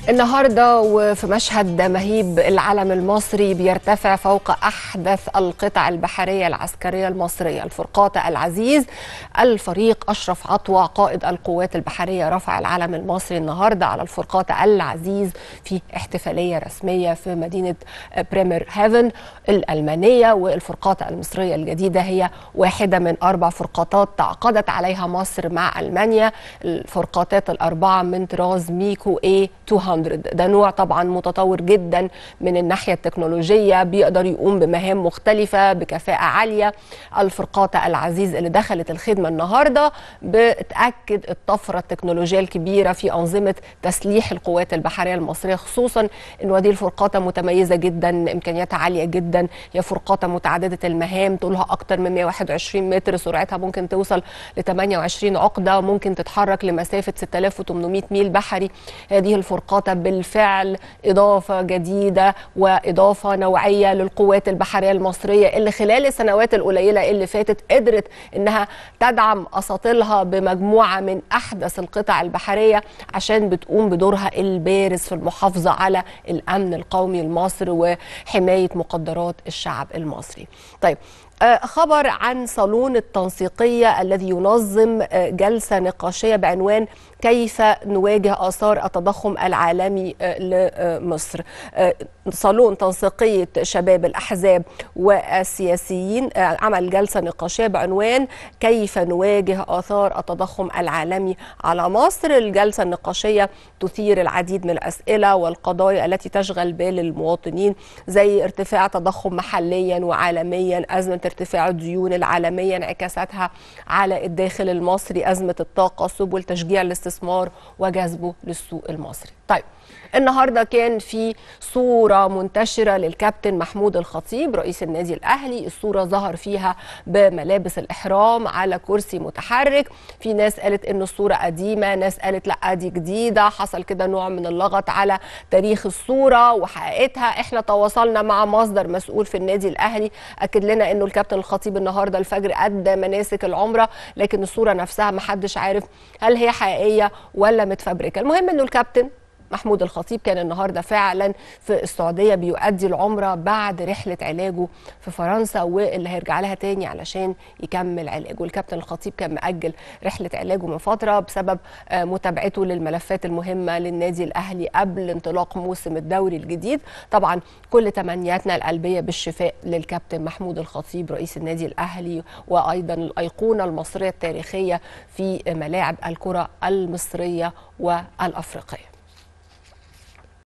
النهارده وفي مشهد مهيب العلم المصري بيرتفع فوق احدث القطع البحريه العسكريه المصريه الفرقاطه العزيز الفريق اشرف عطوه قائد القوات البحريه رفع العلم المصري النهارده على الفرقاطه العزيز في احتفاليه رسميه في مدينه بريمير هيفن الالمانيه والفرقاطه المصريه الجديده هي واحده من اربع فرقاطات تعاقدت عليها مصر مع المانيا الفرقاطات الاربعه من طراز ميكو اي 200 ده نوع طبعا متطور جدا من الناحيه التكنولوجيه بيقدر يقوم بمهام مختلفه بكفاءه عاليه الفرقاطه العزيز اللي دخلت الخدمه النهارده بتاكد الطفره التكنولوجيه الكبيره في انظمه تسليح القوات البحريه المصريه خصوصا ان هذه الفرقاطه متميزه جدا امكانياتها عاليه جدا هي فرقاطه متعدده المهام طولها اكتر من 121 متر سرعتها ممكن توصل ل 28 عقده ممكن تتحرك لمسافه 6800 ميل بحري هذه الفرقاطه بالفعل اضافه جديده واضافه نوعيه للقوات البحريه المصريه اللي خلال السنوات القليله اللي فاتت قدرت انها تدعم اساطيلها بمجموعه من احدث القطع البحريه عشان بتقوم بدورها البارز في المحافظه على الامن القومي المصري وحمايه مقدرات الشعب المصري. طيب خبر عن صالون التنسيقية الذي ينظم جلسة نقاشية بعنوان كيف نواجه آثار التضخم العالمي لمصر صالون تنسيقية شباب الأحزاب والسياسيين عمل جلسة نقاشية بعنوان كيف نواجه آثار التضخم العالمي على مصر الجلسة النقاشية تثير العديد من الأسئلة والقضايا التي تشغل بال المواطنين زي ارتفاع تضخم محليا وعالميا أزمة ارتفاع الديون العالمية انعكاساتها على الداخل المصري أزمة الطاقة سبل تشجيع الاستثمار وجذبه للسوق المصري طيب النهارده كان في صوره منتشره للكابتن محمود الخطيب رئيس النادي الاهلي الصوره ظهر فيها بملابس الاحرام على كرسي متحرك في ناس قالت ان الصوره قديمه ناس قالت لا دي جديده حصل كده نوع من اللغط على تاريخ الصوره وحقيقتها احنا تواصلنا مع مصدر مسؤول في النادي الاهلي اكد لنا انه الكابتن الخطيب النهارده الفجر ادى مناسك العمره لكن الصوره نفسها محدش عارف هل هي حقيقيه ولا متفبركه المهم انه الكابتن محمود الخطيب كان النهارده فعلا في السعوديه بيؤدي العمره بعد رحله علاجه في فرنسا واللي هيرجع لها تاني علشان يكمل علاجه الكابتن الخطيب كان مأجل رحله علاجه من فتره بسبب متابعته للملفات المهمه للنادي الاهلي قبل انطلاق موسم الدوري الجديد طبعا كل تمنياتنا القلبيه بالشفاء للكابتن محمود الخطيب رئيس النادي الاهلي وايضا الايقونه المصريه التاريخيه في ملاعب الكره المصريه والافريقيه